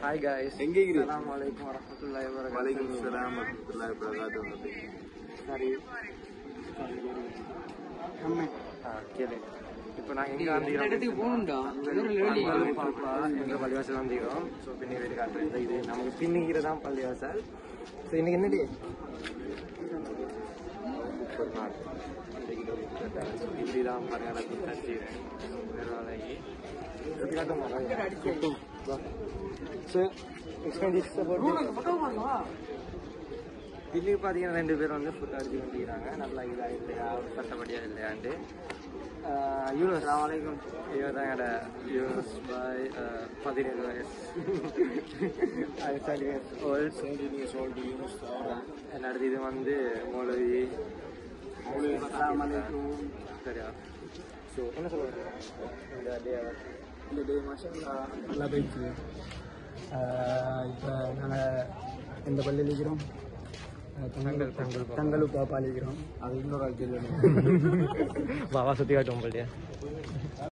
Hi guys எங்க இருக்கிறீங்க? அஸ்ஸலாமு அலைக்கும் வரஹ்மத்துல்லாஹி வபரகாத்துஹு வலைக்கும் சலாம் வரமத்துல்லாஹி வபரகாத்துஹு சரி ஆ, கேளு இப்போ நாங்கள் எங்கே வந்திக்கிறோம் இடத்துக்கு போகணும்டா பாப்பா எங்கள் பள்ளிவாசல் வந்திக்கிறோம் ஸோ பின்னி வீடு காட்டுறேன் இந்த இது நமக்கு பின்னிக்கிறது தான் பள்ளிவாசல் ஸோ இன்னைக்கு என்னடி முப்பது நாள் இப்படி தான் பாருங்க எல்லாத்தையும் தச்சுக்கிறேன் வேறு வேலைக்கு எப்படி காட்டும் ஸோ எக்ஸ்பெண்டிச்சர் போட்டு பில்லுக்கு பார்த்தீங்கன்னா ரெண்டு பேரும் வந்து ஃபுட் அடிச்சு வந்துக்கிறாங்க நல்லா இதா இல்லையா கஷ்டப்படியா இல்லையான்ட்டு யூனஸ் வலைக்கும் இவர் தான் என்னோட யூனஸ் பாய் பதினேழு வயசு seventy years old seventeen years old Yunus அடுத்து இது வந்து மௌலவி சரியா ஸோ என்ன சொல்லுவாங்க இந்த டே இந்த டே மாஷம் நல்லா போயிடுச்சு இப்போ நாங்கள் எந்த பள்ளியில் இருக்கிறோம் தங்கள் தங்கள் தங்களு பாப்பா இருக்கிறோம் அது இன்னொரு ஆள் கேள்வி பாபா சுற்றி காட்டும் போலியா